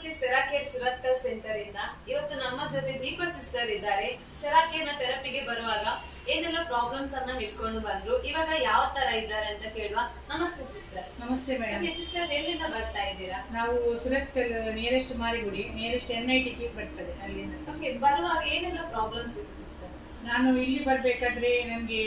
ನಮಸ್ತೆ ಸೆರಾಕೇರ್ ಸುರತ್ಕಲ್ ಸೆಂಟರ್ ಇಂದ ಇವತ್ತು ನಮ್ಮ ಜೊತೆ ದೀಪ ಸಿಸ್ಟರ್ ಇದ್ದಾರೆ ಸೆರಾಕೇರ್ನ ಥೆರಪಿಗೆ ಬರುವಾಗ ಏನೆಲ್ಲ ಪ್ರಾಬ್ಲಮ್ಸ್ ಅನ್ನ ಹಿಡ್ಕೊಂಡು ಬಂದ್ರು ಇವಾಗ ಯಾವ ತರ ಇದ್ದಾರೆ ಅಂತ ಕೇಳುವ ನಮಸ್ತೆ ಸಿಸ್ಟರ್ ನಮಸ್ತೆ ಮೇಡಮ್ ಸಿಸ್ಟರ್ ಎಲ್ಲಿಂದ ಬರ್ತಾ ಇದ್ದೀರಾ ನಾವು ಸುರತ್ಕಲ್ ನಿಯರೆಸ್ಟ್ ಮಾರಿಗುಡಿ ನಿಯರೆಸ್ಟ್ ಎನ್ ಐ ಟಿಗೆ ಬರ್ತದೆ ಅಲ್ಲಿಂದ ಓಕೆ ಬರುವಾಗ ಏನೆಲ್ಲ ಪ್ರಾಬ್ಲಮ್ಸ್ ಇತ್ತು ಸಿಸ್ಟರ್ ನಾನು ಇಲ್ಲಿ ಬರಬೇಕಾದ್ರೆ ನನಗೆ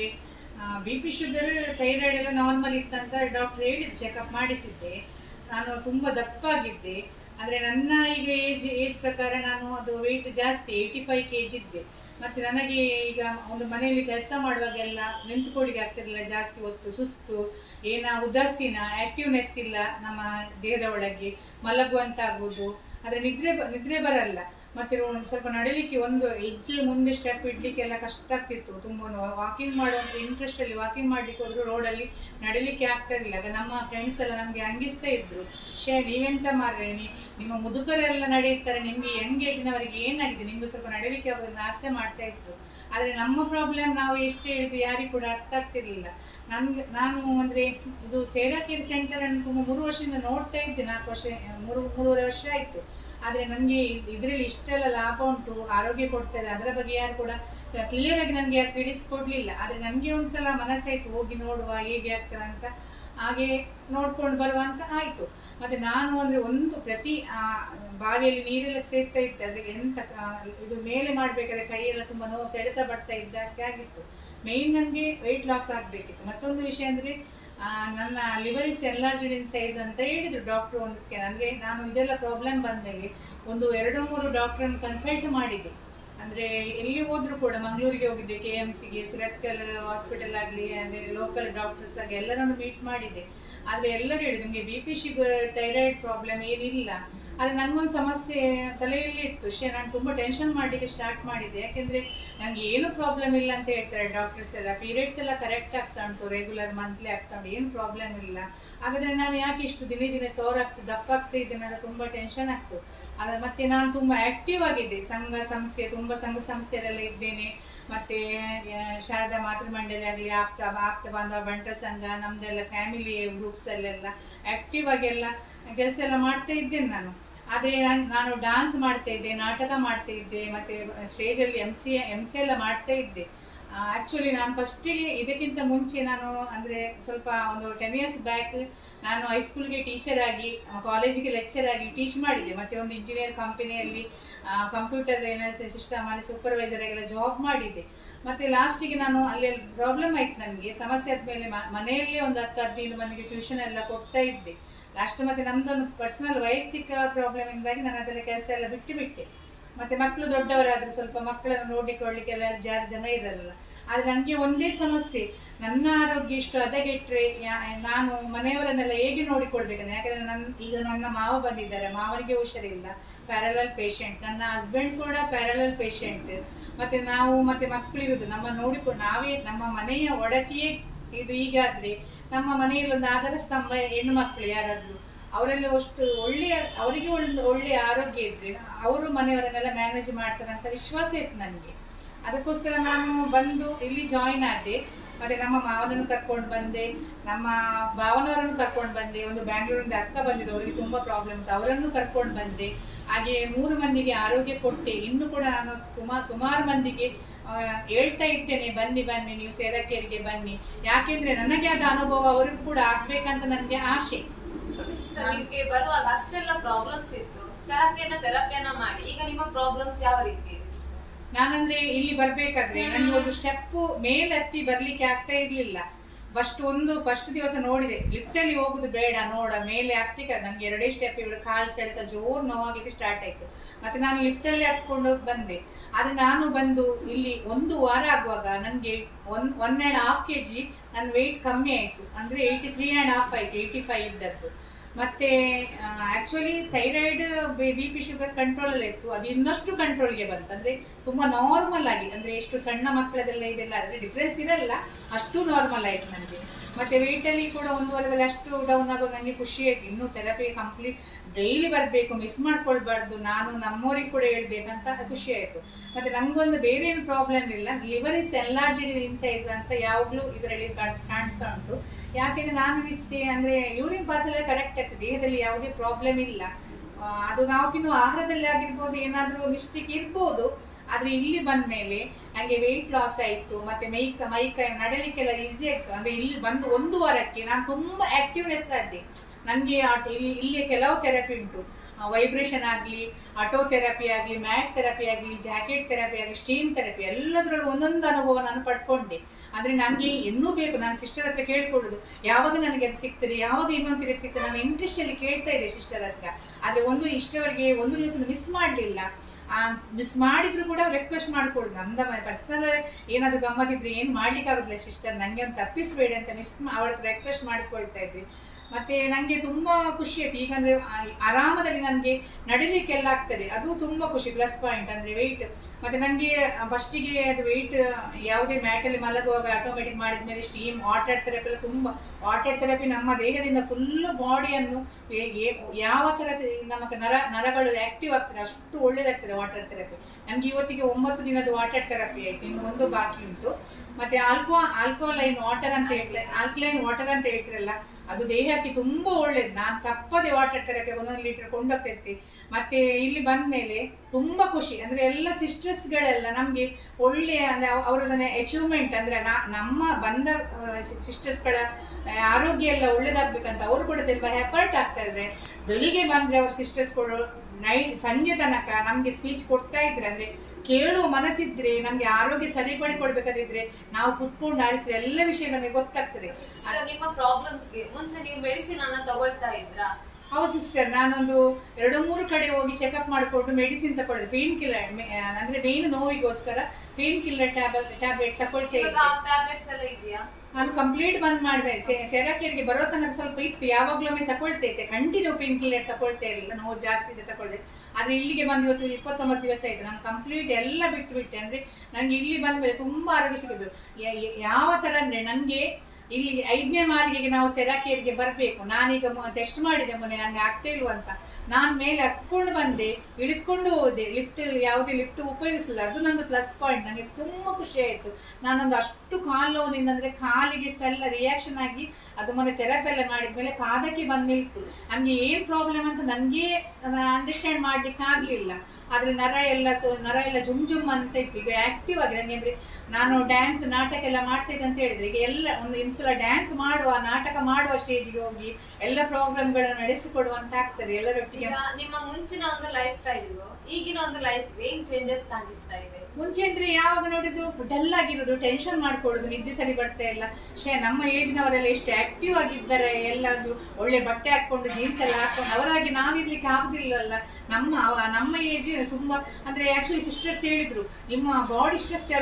ಬಿ ಪಿ ಶುಗರ್ ಥೈರಾಯ್ಡ್ ಎಲ್ಲ ನಾರ್ಮಲ್ ಇತ್ತಂತ ಡಾಕ್ಟರ್ ಹೇಳಿದ್ದು ಚೆಕಪ್ ಮಾಡಿಸಿದ್ದೆ ನಾನು ತುಂಬ ದಪ್ಪಾಗಿದ್ದೆ ಆದರೆ ನನ್ನ ಈಗ ಏಜ್ ಏಜ್ ಪ್ರಕಾರ ನಾನು ಅದು ವೆಯ್ಟ್ ಜಾಸ್ತಿ ಏಯ್ಟಿ ಫೈವ್ ಕೆ ಜಿ ಇದ್ದೆ ಮತ್ತು ನನಗೆ ಈಗ ಒಂದು ಮನೆಯಲ್ಲಿ ಕೆಲಸ ಮಾಡುವಾಗೆಲ್ಲ ನಿಂತ್ಕೊಳ್ಳಿಕ್ಕೆ ಆಗ್ತಿರಲಿಲ್ಲ ಜಾಸ್ತಿ ಹೊತ್ತು ಸುಸ್ತು ಏನ ಉದಾಸೀನ ಆಕ್ಟಿವ್ನೆಸ್ ಇಲ್ಲ ನಮ್ಮ ದೇಹದ ಒಳಗೆ ಮಲಗುವಂತಾಗುವುದು ಆದರೆ ನಿದ್ರೆ ಬ- ನಿದ್ರೆ ಬರಲ್ಲ ಮತ್ತೆ ಒಂದು ಸ್ವಲ್ಪ ನಡಿಲಿಕ್ಕೆ ಒಂದು ಹೆಜ್ಜೆ ಮುಂದೆ ಸ್ಟೆಪ್ ಇಡ್ಲಿಕ್ಕೆಲ್ಲ ಕಷ್ಟ ಆಗ್ತಿತ್ತು ತುಂಬ ವಾಕಿಂಗ್ ಮಾಡುವಂತ ಇಂಟ್ರೆಸ್ಟ್ ಅಲ್ಲಿ ವಾಕಿಂಗ್ ಮಾಡ್ಲಿಕ್ಕೆ ಹೋದ್ರು ರೋಡಲ್ಲಿ ನಡಿಲಿಕ್ಕೆ ಆಗ್ತಾ ಇರಲಿಲ್ಲ ಆಗ ನಮ್ಮ ಫ್ರೆಂಡ್ಸ್ ಎಲ್ಲ ನಮ್ಗೆ ಹಂಗಿಸ್ತಾ ಇದ್ರು ಶೇ ನೀವೆಂತ ಮಾರ್ರೆ ನೀ ನಿಮ್ಮ ಮುದುಕರೆಲ್ಲ ನಡೆಯುತ್ತಾರೆ ನಿಮ್ಗೆ ಯಂಗ್ ಏಜ್ನವರಿಗೆ ಏನಾಗಿದೆ ನಿಮ್ಗೆ ಸ್ವಲ್ಪ ನಡಿಲಿಕ್ಕೆ ಅವ್ರನ್ನ ಆಸೆ ಮಾಡ್ತಾ ಇದ್ರು ಆದ್ರೆ ನಮ್ಮ ಪ್ರಾಬ್ಲಮ್ ನಾವು ಎಷ್ಟು ಹೇಳಿದ್ರು ಯಾರಿಗೂ ಕೂಡ ಅರ್ಥ ಆಗ್ತಿರ್ಲಿಲ್ಲ ನನ್ಗೆ ನಾನು ಅಂದ್ರೆ ಇದು ಸೇರಾ ಕೇರ್ ಸೆಂಟರ್ ಅನ್ನು ತುಂಬ ಮೂರು ವರ್ಷದಿಂದ ನೋಡ್ತಾ ಇದ್ದೆ ನಾಲ್ಕು ವರ್ಷ ಮೂರು ಮೂರುವರೆ ವರ್ಷ ಆಯ್ತು ಆದ್ರೆ ನನಗೆ ಇದರಲ್ಲಿ ಇಷ್ಟೆಲ್ಲ ಲಾಭ ಉಂಟು ಆರೋಗ್ಯ ಕೊಡ್ತಾ ಇದೆ ಅದರ ಬಗ್ಗೆ ಯಾರು ಕೂಡ ಕ್ಲಿಯರ್ ಆಗಿ ನನಗೆ ಯಾರು ತಿಳಿಸ್ಕೊಡ್ಲಿಲ್ಲ ಆದ್ರೆ ನನಗೆ ಒಂದ್ಸಲ ಮನಸ್ಸಾಯ್ತು ಹೋಗಿ ನೋಡುವ ಹೇಗೆ ಆಗ್ತದೆ ಅಂತ ಹಾಗೆ ನೋಡ್ಕೊಂಡು ಬರುವ ಅಂತ ಆಯ್ತು ಮತ್ತೆ ನಾನು ಅಂದ್ರೆ ಒಂದು ಪ್ರತಿ ಆ, ಬಾವಿಯಲ್ಲಿ ನೀರೆಲ್ಲ ಸೇರ್ತಾ ಇದ್ದೆ ಅದ್ರಿಗೆ ಎಂತ ಆ, ಇದು ಮೇಲೆ ಮಾಡ್ಬೇಕಾದ್ರೆ ಕೈಯೆಲ್ಲ ತುಂಬಾ ನೋವು ಸೆಳೆತ ಬರ್ತಾ ಇದ್ದಕ್ಕೆ ಆಗಿತ್ತು ಮೇನ್ ನನಗೆ ವೆಯ್ಟ್ ಲಾಸ್ ಆಗಬೇಕಿತ್ತು ಮತ್ತೊಂದು ವಿಷಯ ಅಂದ್ರೆ ಆ, ನನ್ನ liver is enlarged in size ಅಂತ ಹೇಳಿದ್ರು ಡಾಕ್ಟರ್ ಒಂದು ಸ್ಕ್ಯಾನ್ ಅಂದ್ರೆ ನಾನು ಇದೆಲ್ಲ ಪ್ರಾಬ್ಲಮ್ ಬಂದಲ್ಲಿ ಒಂದು ಎರಡು ಮೂರು ಡಾಕ್ಟರನ್ನು ಕನ್ಸಲ್ಟ್ ಮಾಡಿದೆ ಅಂದ್ರೆ ಎಲ್ಲಿ ಹೋದ್ರು ಕೂಡ ಮಂಗಳೂರಿಗೆ ಹೋಗಿದ್ದೆ ಕೆ ಎಂ ಸಿಗೆ ಸುರತ್ಕಲ್ ಹಾಸ್ಪಿಟಲ್ ಆಗಲಿ ಅಂದ್ರೆ ಲೋಕಲ್ ಡಾಕ್ಟರ್ಸ್ ಆಗಿ ಎಲ್ಲರನ್ನು ಮೀಟ್ ಮಾಡಿದೆ ಆದ್ರೆ ಎಲ್ಲರೂ ಹೇಳಿದ್ರು ನಿಮಗೆ B P sugar thyroid problem ಏನಿಲ್ಲ ಆದ್ರೆ ನಂಗೊಂದು ಸಮಸ್ಯೆ ತಲೆಯಲ್ಲಿ ಇತ್ತು ಶೇ ನಾನು ತುಂಬಾ ಟೆನ್ಷನ್ ಮಾಡ್ಲಿಕ್ಕೆ ಸ್ಟಾರ್ಟ್ ಮಾಡಿದ್ದೆ ಯಾಕೆಂದ್ರೆ ನಂಗೆ ಏನು ಪ್ರಾಬ್ಲಮ್ ಇಲ್ಲ ಅಂತ ಹೇಳ್ತಾರೆ ಡಾಕ್ಟರ್ಸ್ ಎಲ್ಲ ಪೀರಿಯಡ್ಸ್ ಎಲ್ಲ ಕರೆಕ್ಟ್ ಆಗ್ತಾ ಉಂಟು ರೆಗ್ಯುಲರ್ ಮಂತ್ಲಿ ಆಗ್ತಾ ಉಂಟು ಏನು ಪ್ರಾಬ್ಲಮ್ ಇಲ್ಲ ಹಾಗಾದ್ರೆ ನಾನು ಯಾಕೆ ಇಷ್ಟು ದಿನೇ ದಿನೇ ತೋರಾಗ್ತು ದಪ್ಪ ಆಗ್ತಾ ಇದ್ದೇನೆ ಅಂತ ತುಂಬಾ ಟೆನ್ಷನ್ ಆಗ್ತು ಅದ ಮತ್ತೆ ನಾನು ತುಂಬಾ ಆಕ್ಟಿವ್ ಆಗಿದ್ದೆ ಸಂಘ ಸಂಸ್ಥೆ ತುಂಬಾ ಸಂಘ ಸಂಸ್ಥೆಯಲ್ಲೆಲ್ಲ ಇದ್ದೇನೆ ಮತ್ತೆ ಆ, ಶಾರದಾ ಮಾತೃ ಮಂಡಳಿ ಆಗಲಿ ಆಪ್ತ ಆಪ್ತ ಬಾಂಧವ ಬಂಟರ ಸಂಘ ನಮ್ದೆಲ್ಲ ಫ್ಯಾಮಿಲಿ ಗ್ರೂಪ್ಸ್ ಅಲ್ಲೆಲ್ಲ ಆಕ್ಟಿವ್ ಆಗಿ ಎಲ್ಲ ಕೆಲಸ ಎಲ್ಲ ಮಾಡ್ತಾ ಇದ್ದೇನೆ ನಾನು ಆದ್ರೆ ನಾನು ನಾನು ಡಾನ್ಸ್ ಮಾಡ್ತಾ ಇದ್ದೆ ನಾಟಕ ಮಾಡ್ತಾ ಇದ್ದೆ ಮತ್ತೆ ಸ್ಟೇಜಲ್ಲಿ ಎಮ್ ಸಿ ಎಮ್ ಸಿ ಎಲ್ಲ ಮಾಡ್ತಾ ಇದ್ದೆ ಆಕ್ಚುಲಿ ನಾನು ಫಸ್ಟಿಗೆ ಇದಕ್ಕಿಂತ ಮುಂಚೆ ನಾನು ಅಂದ್ರೆ ಸ್ವಲ್ಪ ಒಂದು ಟೆನ್ ಇಯರ್ಸ್ ಬ್ಯಾಕ್ ನಾನು ಹೈಸ್ಕೂಲ್ಗೆ ಟೀಚರ್ ಆಗಿ ಕಾಲೇಜಿಗೆ ಲೆಕ್ಚರ್ ಆಗಿ ಟೀಚ್ ಮಾಡಿದ್ದೆ ಮತ್ತೆ ಒಂದು ಇಂಜಿನಿಯರ್ ಕಂಪನಿಯಲ್ಲಿ ಕಂಪ್ಯೂಟರ್ ಸಿಸ್ಟಮ್ ಅಲ್ಲಿ ಸೂಪರ್ವೈಸರ್ ಆಗೆಲ್ಲ ಜಾಬ್ ಮಾಡಿದ್ದೆ ಮತ್ತೆ ಲಾಸ್ಟಿಗೆ ನಾನು ಅಲ್ಲಿ ಪ್ರಾಬ್ಲಮ್ ಆಯ್ತು ನನಗೆ ಸಮಸ್ಯೆ ಆದ್ಮೇಲೆ ಮ- ಮನೆಯಲ್ಲೇ ಒಂದು ಹತ್ತು ಹದಿನೈದು ಮಂದಿಗೆ ಟ್ಯೂಷನ್ ಎಲ್ಲ ಕೊಡ್ತಾ ಇದ್ದೆ ಲಾಸ್ಟ್ ಮತ್ತೆ ನಮ್ದೊಂದು ಪರ್ಸನಲ್ ವೈಯಕ್ತಿಕ ಪ್ರಾಬ್ಲಮ್ ಇಂದಾಗಿ ನಾನು ಅದೆಲ್ಲ ಕೆಲಸ ಎಲ್ಲ ಬಿಟ್ಟು ಬಿಟ್ಟೆ ಮತ್ತೆ ಮಕ್ಕಳು ದೊಡ್ಡವರಾದ್ರೆ ಸ್ವಲ್ಪ ಮಕ್ಕಳನ್ನು ನೋಡಿಕೊಳ್ಳಿಕ್ಕೆಲ್ಲ ಜಾರ ಜನ ಇರಲ್ಲ ಆದ್ರೆ ನನಗೆ ಒಂದೇ ಸಮಸ್ಯೆ ನನ್ನ ಆರೋಗ್ಯ ಇಷ್ಟು ಹದಗೆಟ್ರೆ ಯಾ- ನಾನು ಮನೆಯವರನ್ನೆಲ್ಲ ಹೇಗೆ ನೋಡಿಕೊಳ್ಬೇಕಂದ್ರೆ ಯಾಕಂದ್ರೆ ನನ್ನ ಈಗ ನನ್ನ ಮಾವ ಬಂದಿದ್ದಾರೆ ಮಾವನಿಗೆ ಹುಷಾರಿಲ್ಲ ಪ್ಯಾರಲಲ್ ಪೇಷಂಟ್ ನನ್ನ ಹಸ್ಬೆಂಡ್ ಕೂಡ ಪ್ಯಾರಲಲ್ ಪೇಷಂಟ್ ಮತ್ತೆ ನಾವು ಮತ್ತೆ ಮಕ್ಕಳಿರುದು ನಮ್ಮ ನೋಡಿಕೊಂಡು ನಾವೇ ನಮ್ಮ ಮನೆಯ ಒಡತಿಯೇ ಇದು ಹೀಗಾದ್ರೆ ನಮ್ಮ ಮನೆಯಲ್ಲಿ ಒಂದು ಆಧಾರ ಸ್ತಂಭ ಹೆಣ್ಣು ಮಕ್ಕಳು ಯಾರಾದ್ರು ಅವರೆಲ್ಲ ಅಷ್ಟು ಒಳ್ಳೆಯ ಅವರಿಗೆ ಒಂದು ಒಳ್ಳೆಯ ಆರೋಗ್ಯ ಇದ್ರೆ ಅವರು ಮನೆಯವರನ್ನೆಲ್ಲ ಮ್ಯಾನೇಜ್ ಮಾಡ್ತಾರೆ ಅಂತ ವಿಶ್ವಾಸ ಇತ್ತು ನನಗೆ ಅದಕ್ಕೋಸ್ಕರ ನಾನು ಬಂದು ಇಲ್ಲಿ ಜಾಯಿನ್ ಆದೆ ಮತ್ತೆ ನಮ್ಮ ಮಾವನನ್ನು ಕರ್ಕೊಂಡು ಬಂದೆ ನಮ್ಮ ಭಾವನವರನ್ನು ಕರ್ಕೊಂಡು ಬಂದೆ ಒಂದು ಬ್ಯಾಂಗ್ಳೂರಿಂದ ಅಕ್ಕ ಬಂದಿದ್ದು ಅವರಿಗೆ ತುಂಬಾ ಪ್ರಾಬ್ಲಮ್ ಇತ್ತು ಅವರನ್ನು ಕರ್ಕೊಂಡು ಬಂದೆ ಹಾಗೆ ಮೂರು ಮಂದಿಗೆ ಆರೋಗ್ಯ ಕೊಟ್ಟೆ ಇನ್ನು ಕೂಡ ನಾನು ಸುಮಾರು ಸುಮಾರು ಮಂದಿಗೆ ಆ, ಹೇಳ್ತಾ ಇದ್ದೇನೆ ಬನ್ನಿ ಬನ್ನಿ ನೀವು ಸೇರಕೇರಿಗೆ ಬನ್ನಿ ಯಾಕೆಂದ್ರೆ ನನಗೆ ಆದ ಅನುಭವ ಅವ್ರಿಗೂ ಕೂಡ ಆಗ್ಬೇಕಂತ ನನಗೆ ಆಸೆ ಓಕೆ ಸಿಸ್ಟರ್ ನಿಮ್ಗೆ ಬರುವಾಗ ಅಷ್ಟೆಲ್ಲ ಪ್ರಾಬ್ಲಮ್ಸ್ ಇತ್ತು ಸೆರಾಪಿಯನ್ನ ಥೆರಪಿಯನ್ನ ಮಾಡಿ ಈಗ ನಿಮ್ಮ ಪ್ರಾಬ್ಲಮ್ಸ್ ಯಾವ ರೀತಿ ಇದೆ ಸಿಸ್ಟರ್ ನಾನಂದ್ರೆ ಇಲ್ಲಿ ಬರ್ಬೇಕಾದ್ರೆ ನನಗೆ ಒಂದು ಸ್ಟೆಪ್ ಮೇಲೆ ಹತ್ತಿ ಬರ್ಲಿಕ್ಕೆ ಆಗ್ತಾ ಇರ್ಲಿಲ್ಲ ಫಸ್ಟ್ ಒಂದು ಫಸ್ಟ್ ದಿವಸ ನೋಡಿದೆ ಲಿಫ್ಟ್ ಅಲ್ಲಿ ಹೋಗುದು ಬೇಡ ನೋಡ ಮೇಲೆ ಹತ್ತಿಕ ನನ್ಗೆ ಎರಡೇ ಸ್ಟೆಪ್ ಇವಳು ಕಾಲು ಸೆಳೆತ ಜೋರ್ ನೋವಾಗ್ಲಿಕ್ಕೆ ಸ್ಟಾರ್ಟ್ ಆಯ್ತು ಮತ್ತೆ ನಾನು ಲಿಫ್ಟ್ ಅಲ್ಲಿ ಹತ್ಕೊಂಡು ಬಂದೆ ಆದ್ರೆ ನಾನು ಬಂದು ಇಲ್ಲಿ ಒಂದು ವಾರ ಆಗುವಾಗ ನನ್ಗೆ one one and half K G ನನ್ನ ವೆಯ್ಟ್ ಕಮ್ಮಿ ಆಯ್ತು ಅಂದ್ರೆ ಏಯ್ಟಿ ತ್ರೀ ಅಂಡ್ ಹಾಫ್ ಆಯ್ತು ಏಯ್ಟಿ ಫೈವ್ ಇದ್ದದ್ದು ಮತ್ತೆ actually thyroid B P sugar control ಅಲ್ಲಿ ಇತ್ತು ಅದು ಇನ್ನಷ್ಟು ಕಂಟ್ರೋಲ್ಗೆ ಬಂತು ಅಂದ್ರೆ ತುಂಬಾ ನಾರ್ಮಲ್ ಆಗಿ ಅಂದ್ರೆ ಎಷ್ಟು ಸಣ್ಣ ಮಕ್ಕಳದೆಲ್ಲ ಇದೆಲ್ಲ ಆದ್ರೆ ಡಿಫ್ರೆನ್ಸ್ ಇರಲ್ಲ ಅಷ್ಟು ನಾರ್ಮಲ್ ಆಯ್ತು ನನಗೆ ಮತ್ತೆ weight ಅಲ್ಲಿ ಕೂಡ ಒಂದು ವಾರದಲ್ಲಿ ಅಷ್ಟು ಡೌನ್ ಆಗೋ ನನಗೆ ಖುಷಿ ಆಯ್ತು ಇನ್ನು ಥೆರಪಿ ಕಂಪ್ಲೀಟ್ ಡೈಲಿ ಬರಬೇಕು ಮಿಸ್ ಮಾಡ್ಕೊಳ್ಬಾರ್ದು ನಾನು ನಮ್ಮೂರಿಗೆ ಕೂಡ ಹೇಳ್ಬೇಕಂತ ಖುಷಿ ಆಯ್ತು ಮತ್ತೆ ನಂಗೊಂದು ಬೇರೆ ಏನು ಪ್ರಾಬ್ಲಮ್ ಇಲ್ಲ liver is enlarged in size ಅಂತ ಯಾವಾಗ್ಲೂ ಇದರಲ್ಲಿ ಕಾಣ್ತಾ ಉಂಟು ಯಾಕೆಂದ್ರೆ ನಾನು ಇಷ್ಟೇ ಅಂದ್ರೆ ಯೂರಿನ್ ಪಾಸ್ ಎಲ್ಲ ಕರೆಕ್ಟ್ ಆಗ್ತದೆ ದೇಹದಲ್ಲಿ ಯಾವುದೇ ಪ್ರಾಬ್ಲಮ್ ಇಲ್ಲ ಆ, ಅದು ನಾವು ತಿನ್ನುವ ಆಹಾರದಲ್ಲಿ ಆಗಿರ್ಬೋದು ಏನಾದ್ರೂ ಮಿಸ್ಟೇಕ್ ಇರ್ಬೋದು ಆದ್ರೆ ಇಲ್ಲಿ ಬಂದ ಮೇಲೆ ನನಗೆ ವೆಯ್ಟ್ ಲಾಸ್ ಆಯ್ತು ಮತ್ತೆ ಮೈ ಕ- ಮೈ ಕೈ ನಡಲಿಕ್ಕೆಲ್ಲ ಈಸಿ ಆಯ್ತು ಅಂದ್ರೆ ಇಲ್ಲಿ ಬಂದು ಒಂದು ವಾರಕ್ಕೆ ನಾನು ತುಂಬಾ ಆಕ್ಟಿವ್ನೆಸ್ ಆದ್ದೆ ನನಗೆ ಇಲ್ಲಿ ಇಲ್ಲಿ ಕೆಲವು ಥೆರಪಿ ಉಂಟು ವೈಬ್ರೇಷನ್ ಆಗಲಿ ಆಟೋ ಥೆರಪಿ ಆಗಲಿ ಮ್ಯಾಟ್ ಥೆರಪಿ ಆಗಲಿ ಜಾಕೆಟ್ ಥೆರಪಿ ಆಗಲಿ ಸ್ಟೀಮ್ ಥೆರಪಿ ಎಲ್ಲದರಲ್ಲೂ ಒಂದೊಂದು ಅನುಭವ ನಾನು ಪಡ್ಕೊಂಡೆ ಅಂದ್ರೆ ನನಗೆ ಇನ್ನೂ ಬೇಕು ನಾನು ಸಿಸ್ಟರ್ ಹತ್ರ ಕೇಳ್ಕೊಳ್ಳೋದು ಯಾವಾಗ ನನಗೆ ಅದು ಸಿಗ್ತದೆ ಯಾವಾಗ ಇನ್ನೊಂದು ಥೆರಪಿ ಸಿಗ್ತದೆ ನಾನು ಇಂಟ್ರೆಸ್ಟ್ ಅಲ್ಲಿ ಕೇಳ್ತಾ ಇದ್ದೆ ಸಿಸ್ಟರ್ ಹತ್ರ ಆದ್ರೆ ಒಂದು ಇಷ್ಟವರೆಗೆ ಒಂದು ದಿವಸ ಮಿಸ್ ಮಾಡಲಿಲ್ಲ ಮಿಸ್ ಮಾಡಿದ್ರು ಕೂಡ ರಿಕ್ವೆಸ್ಟ್ ಮಾಡ್ಕೊಡುದು ನಮ್ದ ಪರ್ಸನಲ್ ಏನಾದ್ರು ಗಮ್ಮತ್ತಿದ್ರೆ ಏನ್ ಮಾಡ್ಲಿಕ್ಕೆ ಆಗುದಿಲ್ಲ ಸಿಸ್ಟರ್ ನಂಗೆ ಒಂದು ತಪ್ಪಿಸ್ಬೇಡಿ ಅಂತ ಮಿಸ್ ಅವಳ ಹತ್ರ ರಿಕ್ವೆಸ್ಟ್ ಮಾಡ್ಕೊಳ್ತಾ ಇದ್ವಿ ಮತ್ತೆ ನಂಗೆ ತುಂಬಾ ಖುಷಿ ಆಯ್ತು ಈಗಂದ್ರೆ ಆ- ಆರಾಮದಲ್ಲಿ ನನಗೆ ನಡಿಲಿಕ್ಕೆಲ್ಲ ಆಗ್ತದೆ ಅದು ತುಂಬಾ ಖುಷಿ ಪ್ಲಸ್ ಪಾಯಿಂಟ್ ಅಂದ್ರೆ ವೆಯ್ಟ್ ಮತ್ತೆ ನನಗೆ ಫಸ್ಟಿಗೆ ಅದು ವೆಯ್ಟ್ ಯಾವುದೇ ಮ್ಯಾಟಲ್ಲಿ ಮಲಗುವಾಗ ಆಟೋಮೆಟಿಕ್ ಮಾಡಿದ್ಮೇಲೆ ಸ್ಟೀಮ್ ವಾಟರ್ ಥೆರಪಿ ಎಲ್ಲ ತುಂಬಾ ವಾಟರ್ ಥೆರಪಿ ನಮ್ಮ ದೇಹದಿಂದ ಫುಲ್ ಬಾಡಿಯನ್ನು ಯಾವ ತರ ನಮಗೆ ನರ ನರಗಳು ಆಕ್ಟಿವ್ ಆಗ್ತದೆ ಅಷ್ಟು ಒಳ್ಳೇದಾಗ್ತದೆ ವಾಟರ್ ಥೆರಪಿ ನಮ್ಗೆ ಇವತ್ತಿಗೆ ಒಂಬತ್ತು ದಿನದ ವಾಟರ್ ಥೆರಪಿ ಆಯ್ತು ಇನ್ನು ಒಂದು ಬಾಕಿ ಉಂಟು ಮತ್ತೆ ಆಲ್ಕೋ ಆಲ್ಕೋಲೈನ್ ವಾಟರ್ ಅಂತ ಹೇಳ್ತಾರೆ ಆಲ್ಕಲೈನ್ ವಾಟರ್ ಅಂತ ಹೇಳ್ತಿರಲ್ಲ ಅದು ದೇಹಕ್ಕೆ ತುಂಬಾ ಒಳ್ಳೇದು ನಾನು ತಪ್ಪದೆ ವಾಟರ್ ಥೆರಪಿ ಒಂದೊಂದು ಲೀಟರ್ ಕೊಂಡೋಗ್ತಾ ಇರ್ತೀನಿ ಮತ್ತೆ ಇಲ್ಲಿ ಬಂದ್ಮೇಲೆ ತುಂಬಾ ಖುಷಿ ಅಂದ್ರೆ ಎಲ್ಲ ಸಿಸ್ಟರ್ಸ್ ಗಳೆಲ್ಲ ನಮ್ಗೆ ಒಳ್ಳೆ ಅಂದ್ರೆ ಅವ್- ಅವರದನ್ನ ಅಚೀವ್ಮೆಂಟ್ ಅಂದ್ರೆ ನಾ- ನಮ್ಮ ಬಂದ ಸಿಸ್ಟರ್ಸ್ ಗಳ ಆ, ಆರೋಗ್ಯ ಎಲ್ಲ ಒಳ್ಳೇದಾಗ್ಬೇಕಂತ ಅವರು ಕೂಡ ತುಂಬಾ ಎಫರ್ಟ್ ಆಗ್ತಾ ಇದ್ರೆ ಬೆಳಿಗ್ಗೆ ಬಂದ್ರೆ ಅವ್ರ ಸಿಸ್ಟರ್ಸ್ ಗಳು ನೈಟ್ ಸಂಜೆ ತನಕ ನಮ್ಗೆ ಸ್ಪೀಚ್ ಕೊಡ್ತಾ ಇದ್ರೆ ಅಂದ್ರೆ ಕೇಳುವ ಮನಸ್ಸಿದ್ರೆ ನಮ್ಗೆ ಆರೋಗ್ಯ ಸರಿಪಡಿಕೊಳ್ಬೇಕಾದಿದ್ರೆ ನಾವು ಕುತ್ಕೊಂಡು ಆಡಿಸಿದ್ರೆ ಎಲ್ಲ ವಿಷಯ ನಮಗೆ ಗೊತ್ತಾಗ್ತದೆ ಸಿಸ್ಟರ್ ನಿಮ್ಮ ಪ್ರಾಬ್ಲಮ್ಸ್ ಗೆ ಮುಂಚೆ ನೀವು ಮೆಡಿಸಿನ್ ಅನ್ನ ತಗೊಳ್ತಾ ಇದ್ರಾ ಹೌದು ಸಿಸ್ಟರ್ ನಾನೊಂದು ಎರಡು ಮೂರು ಕಡೆ ಹೋಗಿ ಚೆಕಪ್ ಮಾಡಿಕೊಂಡು ಮೆಡಿಸಿನ್ ತಗೊಳ್ಳಿದೆ ಪೇನ್ ಕಿಲ್ಲರ್ ಅಂದ್ರೆ ಮೇನ್ ನೋವಿಗೋಸ್ಕರ ಪೇನ್ ಕಿಲ್ಲರ್ ಟ್ಯಾಬ್ಲೆಟ್ ಟ್ಯಾಬ್ಲೆಟ್ ತಗೊಳ್ತಾ ಇವಾಗ ಇದ್ದೆ ಆ ಟ್ಯಾಬ್ಲೆಟ್ಸ್ ಎಲ್ಲ ಇದೆಯಾ ನಾನು ಕಂಪ್ಲೀಟ್ ಬಂದ್ ಮಾಡ್ಬೇಕು ಸೆರಾಕಿಯರ್ಗೆ ಬರೋ ತನಕ ಸ್ವಲ್ಪ ಇತ್ತು ಯಾವಾಗ್ಲೊಮ್ಮೆ ತಗೊಳ್ತಾ ಇದ್ದೆ ಕಂಟಿನ್ಯೂ ಪೇನ್ ಕಿಲ್ಲರ್ ತಗೊಳ್ತಾ ಇರಲಿಲ್ಲ ನೋವು ಜಾಸ್ತಿ ಇದೆ ತಗೊಳ್ದೆ ಆದ್ರೆ ಇಲ್ಲಿಗೆ ಬಂದು ಇವತ್ತು ಇಪ್ಪತ್ತೊಂಬತ್ತು ದಿವಸ ಆಯ್ತು ನಾನು ಕಂಪ್ಲೀಟ್ ಎಲ್ಲ ಬಿಟ್ಟು ಬಿಟ್ಟೆ ಅಂದ್ರೆ ನನಗೆ ಇಲ್ಲಿ ಬಂದ ಮೇಲೆ ತುಂಬಾ ಆರೋಗ್ಯ ಸಿಗೋದು ಯ- ಯ- ಯಾವ ತರ ಅಂದ್ರೆ ನನಗೆ ಇಲ್ಲಿ ಐದನೇ ಮಾಲಿಗೆಗೆ ನಾವು ಸೆರಾಕಿಯರ್ಗೆ ಬರಬೇಕು ನಾನೀಗ ಟೆಸ್ಟ್ ಮಾಡಿದೆ ಮೊನ್ನೆ ನನಗೆ ಆಗ್ತಾ ಇಲ್ವ ಅಂತ ನಾನು ಮೇಲೆ ಹತ್ಕೊಂಡು ಬಂದೆ ಇಳಿದ್ಕೊಂಡು ಹೋದೆ ಲಿಫ್ಟ್ ಯಾವುದೇ ಲಿಫ್ಟ್ ಉಪಯೋಗಿಸಲಿಲ್ಲ ಅದು ನಂದು ಪ್ಲಸ್ ಪಾಯಿಂಟ್ ನನಗೆ ತುಂಬಾ ಖುಷಿ ಆಯ್ತು ನಾನೊಂದು ಅಷ್ಟು ಕಾಲು ನೋವಿನಿಂದ ಅಂದ್ರೆ ಕಾಲಿಗೆ ಎಲ್ಲ ರಿಯಾಕ್ಷನ್ ಆಗಿ ಅದು ಮೊನ್ನೆ ಥೆರಪಿ ಎಲ್ಲ ಮಾಡಿದ್ಮೇಲೆ ಪಾದಕ್ಕೆ ಬಂದು ನಿಲ್ತು ನನಗೆ ಏನ್ ಪ್ರಾಬ್ಲಮ್ ಅಂತ ನನಗೆ ಅಂಡರ್ಸ್ಟ್ಯಾಂಡ್ ಮಾಡ್ಲಿಕ್ಕೆ ಆಗ್ಲಿಲ್ಲ ಆದ್ರೆ ನರ ಎಲ್ಲ ತು- ನರ ಎಲ್ಲ ಜುಮ್ ಜುಮ್ ಅಂತ ಇತ್ತು ಈಗ ಆಕ್ಟಿವ್ ಆಗಿದೆ ನನಗೆ ಅಂದ್ರೆ ನಾನು ಡ್ಯಾನ್ಸ್ ನಾಟಕ ಎಲ್ಲ ಮಾಡ್ತಾ ಇದ್ದೆ ಅಂತ ಹೇಳಿದ್ರೆ ಈಗ ಎಲ್ಲ ಒಂದು ಇನ್ಸಲ ಡ್ಯಾನ್ಸ್ ಮಾಡುವ ನಾಟಕ ಮಾಡುವ ಸ್ಟೇಜ್ಗೆ ಹೋಗಿ ಎಲ್ಲ ಪ್ರೋಗ್ರಾಮ್ಗಳನ್ನ ನಡೆಸಿಕೊಡುವಂತ ಆಗ್ತದೆ ಎಲ್ಲರೊಟ್ಟಿಗೆ ಈಗ ನಿಮ್ಮ ಮುಂಚಿನ ಒಂದು ಲೈಫ್ ಸ್ಟೈಲ್ಗೂ ಈಗಿನ ಒಂದು ಲೈಫ್ ಏನ್ ಚೇಂಜಸ್ ಕಾಣಿಸ್ತಾ ಇದೆ ಮುಂಚೆ ಅಂದ್ರೆ ಯಾವಾಗ ನೋಡಿದ್ರು ಡಲ್ ಆಗಿರೋದು ಟೆನ್ಷನ್ ಮಾಡ್ಕೊಳ್ಳೋದು ನಿದ್ದೆ ಸರಿ ಬರ್ತಾ ಇಲ್ಲ ಶೇ ನಮ್ಮ ಏಜ್ ನವರೆಲ್ಲ ಎಷ್ಟು ಆಕ್ಟಿವ್ ಆಗಿದ್ದಾರೆ ಎಲ್ಲದು ಒಳ್ಳೆ ಬಟ್ಟೆ ಹಾಕೊಂಡು ಜೀನ್ಸ್ ಎಲ್ಲ ಹಾಕೊಂಡು ಅವರಾಗಿ ನಾವಿರ್ಲಿಕ್ಕೆ ಆಗುದಿಲ್ಲಲ್ಲ ನಮ್ಮ ಅವ- ನಮ್ಮ ಏಜ್ ತುಂಬಾ ಅಂದ್ರೆ ಆಕ್ಚುಲಿ ಸಿಸ್ಟರ್ಸ್ ಹೇಳಿದ್ರು ನಿಮ್ಮ ಬಾಡಿ ಸ್ಟ್ರಕ್ಚರ್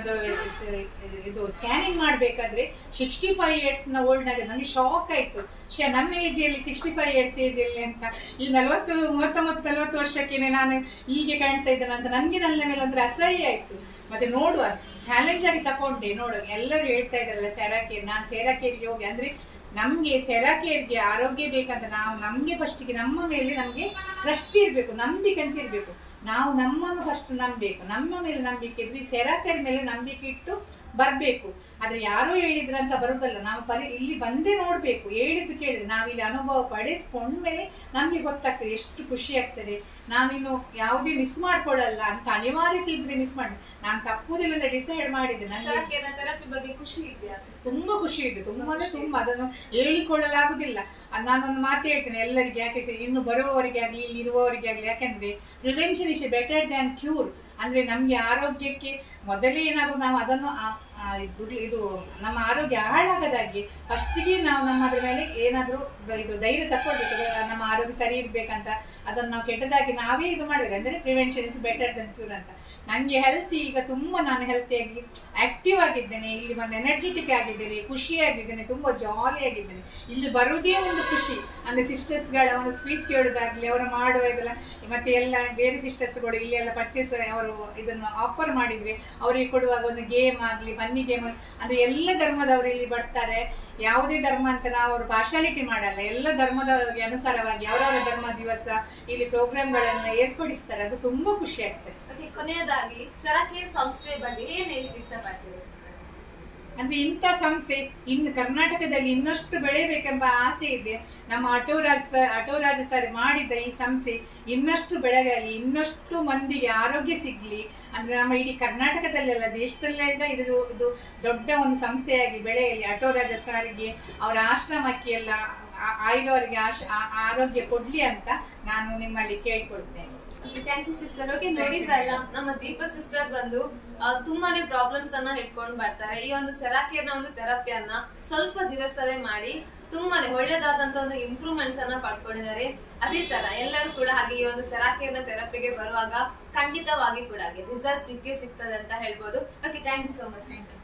ಇದು ಸ್ಕ್ಯಾನಿಂಗ್ ಮಾಡ್ಬೇಕಾದ್ರೆ ಸಿಕ್ಸ್ಟಿ ಫೈವ್ ಇಯರ್ಸ್ ನ ಓಲ್ಡ್ ಆಗಿದೆ ನಂಗೆ ಶಾಕ್ ಆಯ್ತು ಶೇ ನನ್ನ ಏಜ್ ಅಲ್ಲಿ ಸಿಕ್ಸ್ಟಿ ಫೈವ್ ಇಯರ್ಸ್ ಏಜ್ ಅಲ್ಲಿ ಅಂತ ಈ ನಲವತ್ತು ಮೂವತ್ತೊಂಬತ್ತು ನಲವತ್ತು ವರ್ಷಕ್ಕೇನೆ ನಾನು ಹೀಗೆ ಕಾಣ್ತಾ ಇದ್ದೇನೆ ಅಂತ ನನ್ಗೆ ನನ್ನ ಮೇಲೆ ಒಂದು ಅಸಹ್ಯ ಆಯ್ತು ಮತ್ತೆ ನೋಡುವ ಚಾಲೆಂಜ್ ಆಗಿ ತಕೊಂಡೆ ನೋಡು ಎಲ್ಲರೂ ಹೇಳ್ತಾ ಇದ್ರಲ್ಲ ಸೆರಾಕೇರ್ ನಾನು ಸೆರಾಕೇರ್ಗೆ ಹೋಗಿ ಅಂದ್ರೆ ನಮ್ಗೆ ಸೆರಾಕೇರ್ಗೆ ಆರೋಗ್ಯ ಬೇಕಂತ ನಾವು ನಮ್ಗೆ ಫಸ್ಟಿಗೆ ನಮ್ಮ ಮೇಲೆ ನಮ್ಗೆ ಟ್ರಸ್ಟ್ ಇರ್ಬೇಕು ನಂಬಿಕೆ ಅಂತ ಇರ್ಬೇಕು ನಾವು ನಮ್ಮನ್ನು ಫಸ್ಟ್ ನಂಬೇಕು ನಮ್ಮ ಮೇಲೆ ನಂಬಿಕೆ ಇದ್ರೆ ಈ ಸೆರಾಕೇರ್ ಮೇಲೆ ನಂಬಿಕೆ ಇಟ್ಟು ಬರ್ಬೇಕು ಆದ್ರೆ ಯಾರೋ ಹೇಳಿದ್ರಂತ ಬರುದಲ್ಲ ನಾವು ಪರಿ ಇಲ್ಲಿ ಬಂದೇ ನೋಡ್ಬೇಕು ಹೇಳಿದ್ದು ಕೇಳಿದ್ರೆ ನಾವಿಲ್ಲಿ ಅನುಭವ ಪಡೆದುಕೊಂಡ್ಮೇಲೆ ನಮ್ಗೆ ಗೊತ್ತಾಗ್ತದೆ ಎಷ್ಟು ಖುಷಿ ಆಗ್ತದೆ ನಾವಿನ್ನು ಯಾವುದೇ ಮಿಸ್ ಮಾಡ್ಕೊಳ್ಳಲ್ಲ ಅಂತ ಅನಿವಾರ್ಯತೆ ಇದ್ರೆ ಮಿಸ್ ಮಾಡಿ ನಾನು ತಪ್ಪುದಿಲ್ಲ ಅಂತ ಡಿಸೈಡ್ ಮಾಡಿದ್ದೆ ನನಗೆ ಸರಕಿನ ಥೆರಪಿ ಬಗ್ಗೆ ಖುಷಿ ಇದೆಯಾ ತುಂಬಾ ಖುಷಿ ಇದೆ ತುಂಬಾ ಅಂದ್ರೆ ತುಂಬಾ ಅದನ್ನು ಹೇಳಿಕೊಳ್ಳಲಾಗುದಿಲ್ಲ ಅದ್ ನಾನೊಂದು ಮಾತು ಹೇಳ್ತೇನೆ ಎಲ್ಲರಿಗೆ ಯಾಕೆ ಸ- ಇನ್ನು ಬರುವವರಿಗೆ ಆಗ್ಲಿ ಇಲ್ಲಿ ಇರುವವರಿಗೆ ಆಗ್ಲಿ ಯಾಕಂದ್ರೆ prevention is better than cure ಅಂದ್ರೆ ನಮ್ಗೆ ಆರೋಗ್ಯಕ್ಕೆ ಮೊದಲೇ ಏನಾದ್ರು ನಾವು ಅದನ್ನು ಆ- ಆ ಇದು- ಇದು ನಮ್ಮ ಆರೋಗ್ಯ ಹಾಳಾಗದಾಗೆ ಫಸ್ಟಿಗೆ ನಾವು ನಮ್ಮ ಅದ್ರ ಮೇಲೆ ಏನಾದ್ರೂ ಇದು ಧೈರ್ಯ ತಕೊಳ್ಬೇಕು ಅದು ನಮ್ಮ ಆರೋಗ್ಯ ಸರಿ ಇರ್ಬೇಕಂತ ಅದನ್ನ ನಾವು ಕೆಟ್ಟದಾಗಿ ನಾವೇ ಇದು ಮಾಡ್ಬೇಕು ಅಂದ್ರೆ prevention is better than cure ಅಂತ ನನಗೆ ಹೆಲ್ತ್ ಈಗ ತುಂಬಾ ನಾನು ಹೆಲ್ತಿಯಾಗಿ ಆಕ್ಟಿವ್ ಆಗಿದ್ದೇನೆ ಇಲ್ಲಿ ಬಂದು ಎನರ್ಜೆಟಿಕ್ ಆಗಿದ್ದೇನೆ ಖುಷಿಯಾಗಿದ್ದೇನೆ ತುಂಬಾ ಜಾಲಿ ಆಗಿದ್ದೇನೆ ಇಲ್ಲಿ ಬರುವುದೇ ಒಂದು ಖುಷಿ ಅಂದ್ರೆ ಸಿಸ್ಟರ್ಸ್ಗಳ ಒಂದು ಸ್ಪೀಚ್ ಕೇಳೋದಾಗ್ಲಿ ಅವರು ಮಾಡುವ ಇದೆಲ್ಲ ಮತ್ತೆ ಎಲ್ಲ ಬೇರೆ ಸಿಸ್ಟರ್ಸ್ಗಳು ಇಲ್ಲಿ ಎಲ್ಲ ಪರ್ಚೇಸ್ ಅವರು ಇದನ್ನು ಆಫರ್ ಮಾಡಿದ್ರೆ ಅವರಿಗೆ ಕೊಡುವಾಗ ಒಂದು ಗೇಮ್ ಆಗಲಿ ಬನ್ನಿ ಗೇಮ್ ಅಂದ್ರೆ ಎಲ್ಲ ಧರ್ಮದವರು ಇಲ್ಲಿ ಬರ್ತಾರೆ ಯಾವುದೇ ಧರ್ಮ ಅಂತ ನಾವು ಅವರು ಪಾರ್ಶಾಲಿಟಿ ಮಾಡಲ್ಲ ಎಲ್ಲ ಧರ್ಮದವರಿಗೆ ಅನುಸಾರವಾಗಿ ಅವರವರ ಧರ್ಮ ದಿವಸ ಇಲ್ಲಿ ಪ್ರೋಗ್ರಾಮ್ಗಳನ್ನ ಏರ್ಪಡಿಸ್ತಾರೆ ಅದು ತುಂಬಾ ಖುಷಿ ಆಗ್ತದೆ ಓಕೆ ಕೊನೆಯದಾಗಿ ಸರಕೇರ್ ಸಂಸ್ಥೆ ಬಗ್ಗೆ ಏನ್ ಹೇಳಿಕ್ಕೆ ಇಷ್ಟಪಡ್ತೀರಿ ಸಿಸ್ಟರ್ ಅಂದ್ರೆ ಇಂಥ ಸಂಸ್ಥೆ ಇನ್ನು ಕರ್ನಾಟಕದಲ್ಲಿ ಇನ್ನಷ್ಟು ಬೆಳೆಯಬೇಕೆಂಬ ಆಸೆ ಇದೆ ನಮ್ಮ ಅಟೋರಾಜ್ ಸರ್ ಅಟೋರಾಜ ಸರ್ ಮಾಡಿದ ಈ ಸಂಸ್ಥೆ ಇನ್ನಷ್ಟು ಬೆಳಗಲಿ ಇನ್ನಷ್ಟು ಮಂದಿಗೆ ಆರೋಗ್ಯ ಸಿಗ್ಲಿ ಅಂದ್ರೆ ನಮ್ಮ ಇಡೀ ಕರ್ನಾಟಕದಲ್ಲೆಲ್ಲ ದೇಶದಲ್ಲೆಲ್ಲ ಇದು ಇದು ದೊಡ್ಡ ಒಂದು ಸಂಸ್ಥೆಯಾಗಿ ಬೆಳೆಯಲಿ ಅಟೋರಾಜ ಸರ್ಗೆ ಅವರ ಆಶ್ರಮಕ್ಕೆ ಎಲ್ಲ ಆ- ಆಯುರ್ವರಿಗೆ ಆಶ್ ಆ- ಆರೋಗ್ಯ ಕೊಡ್ಲಿ ಅಂತ ನಾನು ನಿಮ್ಮಲ್ಲಿ ಕೇಳ್ಕೊಳ್ತೇನೆ ಥ್ಯಾಂಕ್ ಯು ಸಿಸ್ಟರ್ ಓಕೆ ನೋಡಿದ್ರಲ್ಲ ನಮ್ಮ ದೀಪ ಸಿಸ್ಟರ್ ಬಂದು ಆ, ತುಂಬಾನೇ ಪ್ರಾಬ್ಲಮ್ಸ್ ಅನ್ನ ಹಿಡ್ಕೊಂಡು ಬರ್ತಾರೆ ಈ ಒಂದು ಸೆರಾಕಿಯರ್ನ ಒಂದು ಥೆರಪಿಯನ್ನ ಸ್ವಲ್ಪ ದಿವಸವೇ ಮಾಡಿ ತುಂಬಾನೇ ಒಳ್ಳೇದಾದಂತ ಒಂದು ಇಂಪ್ರೂವ್ಮೆಂಟ್ಸ್ ಅನ್ನ ಪಡ್ಕೊಂಡಿದ್ದಾರೆ ಅದೇ ತರ ಎಲ್ಲರೂ ಕೂಡ ಹಾಗೆ ಈ ಒಂದು ಸೆರಾಕಿಯರ್ನ ಥೆರಪಿಗೆ ಬರುವಾಗ ಖಂಡಿತವಾಗಿ ಕೂಡ ರಿಸಲ್ಟ್ ಸಿಕ್ಕೇ ಸಿಗ್ತದೆ ಅಂತ ಹೇಳ್ಬೋದು okay thank you so much